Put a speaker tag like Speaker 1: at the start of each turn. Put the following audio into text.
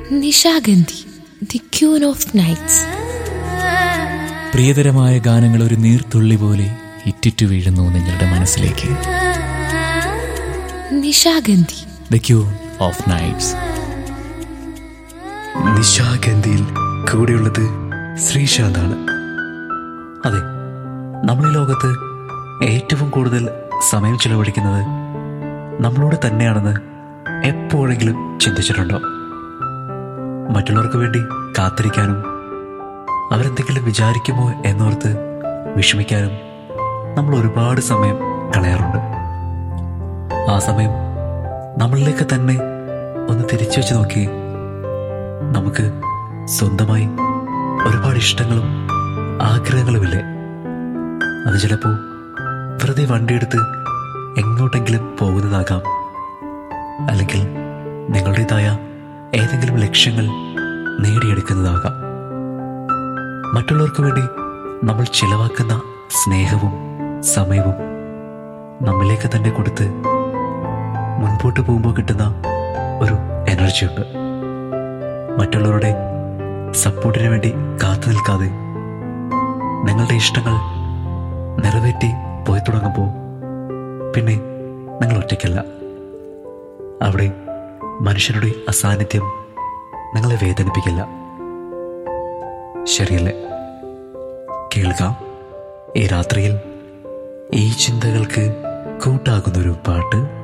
Speaker 1: Nishagandhi the queen of nights
Speaker 2: പ്രിയതരമായ ഗാനങ്ങൾ ഒരു നീർത്തുള്ളി പോലെ ഇറ്റിറ്റു വീഴുന്നു നിങ്ങളുടെ മനസ്സിലേക്ക്
Speaker 1: Nishagandhi
Speaker 2: the queen of nights
Speaker 3: നിശാഗന്ധിയിൽ കൂടെയുള്ളത് ശ്രീശാന്താണ് അതെ നമ്മൾ ഈ ലോകത്ത് ഏറ്റവും കൂടുതൽ സമയം ചിലവഴിക്കുന്നത് നമ്മളോട് തന്നെയാണെന്ന് എപ്പോഴെങ്കിലും ചിന്തിച്ചിട്ടുണ്ടോ മറ്റുള്ളവർക്ക് വേണ്ടി കാത്തിരിക്കാനും അവരെന്തെങ്കിലും വിചാരിക്കുമോ എന്നോർത്ത് വിഷമിക്കാനും നമ്മൾ ഒരുപാട് സമയം കളയാറുണ്ട് ആ സമയം നമ്മളിലേക്ക് തന്നെ ഒന്ന് തിരിച്ചു വെച്ച് നോക്കി നമുക്ക് സ്വന്തമായി ഒരുപാട് ഇഷ്ടങ്ങളും ആഗ്രഹങ്ങളുമില്ലേ അത് ചിലപ്പോൾ വെറുതെ വണ്ടിയെടുത്ത് എങ്ങോട്ടെങ്കിലും പോകുന്നതാകാം അല്ലെങ്കിൽ നിങ്ങളുടേതായ ഏതെങ്കിലും ലക്ഷ്യങ്ങൾ നേടിയെടുക്കുന്നതാകാം മറ്റുള്ളവർക്ക് വേണ്ടി നമ്മൾ ചിലവാക്കുന്ന സ്നേഹവും സമയവും നമ്മിലേക്ക് തന്നെ കൊടുത്ത് മുൻപോട്ട് പോകുമ്പോൾ കിട്ടുന്ന ഒരു എനർജിയുണ്ട് മറ്റുള്ളവരുടെ സപ്പോർട്ടിന് വേണ്ടി കാത്തു നിൽക്കാതെ നിങ്ങളുടെ ഇഷ്ടങ്ങൾ നിറവേറ്റി പോയി തുടങ്ങുമ്പോൾ പിന്നെ നിങ്ങൾ ഒറ്റയ്ക്കല്ല അവിടെ മനുഷ്യരുടെ അസാന്നിധ്യം നിങ്ങളെ വേദനിപ്പിക്കില്ല ശരിയല്ലേ കേൾക്കാം ഈ രാത്രിയിൽ ഈ ചിന്തകൾക്ക് കൂട്ടാകുന്നൊരു പാട്ട്